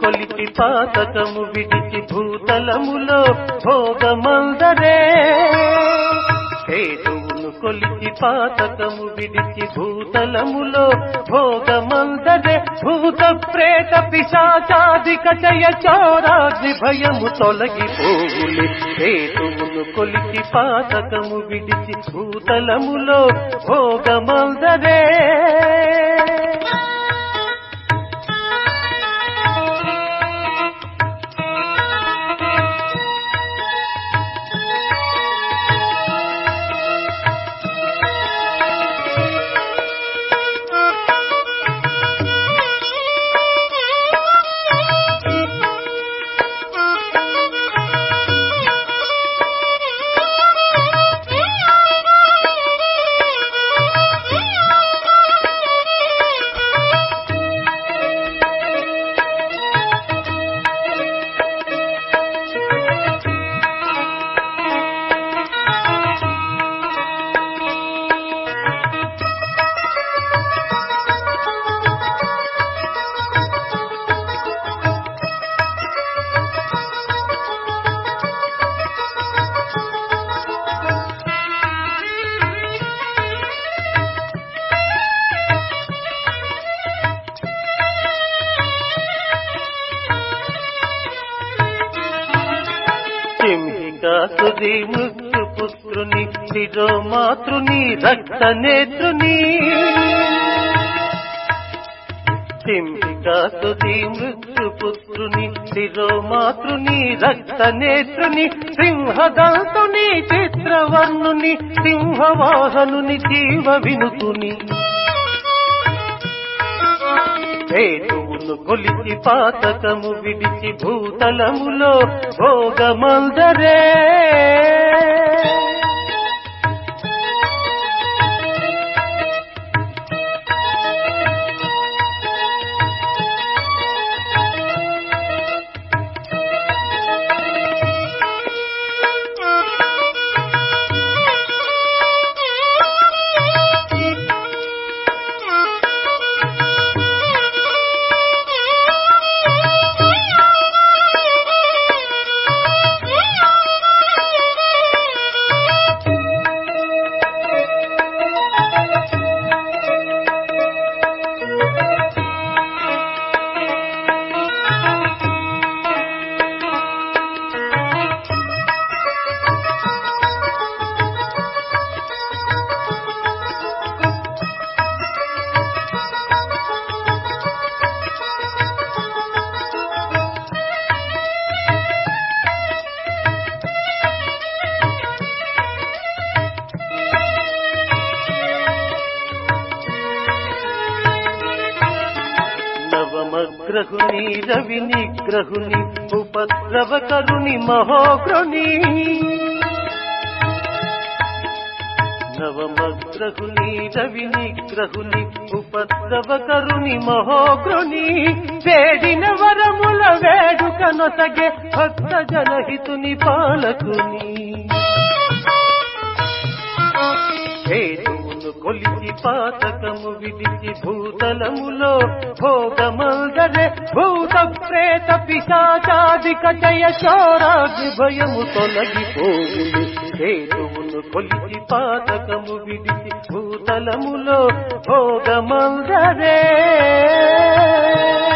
కొలిపి పాతకము విడిచి భూతలములో భోగమందరే హేతువును కొలిచి పాతకము విడిచి భూతలములో భోగమందరే భూత ప్రేత పిశాచాదిక జయ చోరాగ్ని భయము తొలగిపోవులే హేతువును కొలిచి పాతకము విడిచి భూతలములో భోగమందరే చింహికాసుది మృత్యు పుత్రుని శిరోమాతృని రక్త నేత్రుని సింహికాసుది మృత్యు పుత్రుని శిరోమాతృని రక్త నేత్రుని సింహదంతుని చిత్రవర్ణుని సింహవాహనుని జీవ వినుతుని హేతువును కొలిచి పాతకము విడిచి భూతలములో భోగమందరే నవమగ్రహుని రవి నిగ్రహుని ఉపద్రవకరుని మహోగ్రుని నవమగ్రహుని రవి నిగ్రహుని ఉపద్రవకరుని మహోగ్రుని వేడిన వరముల వేడుక నొసగే భక్త జనహితుని పాలకుని హేతువును కొలిచి పాతకము విడిచి భూతలములో భోగమందరే భూత ప్రేత పిశాచాదిక జయ చోరాగ్ని భయము తొలగిపోవును హేతువును కొలిచి పాతకము విడిచి భూతలములో భోగమందరే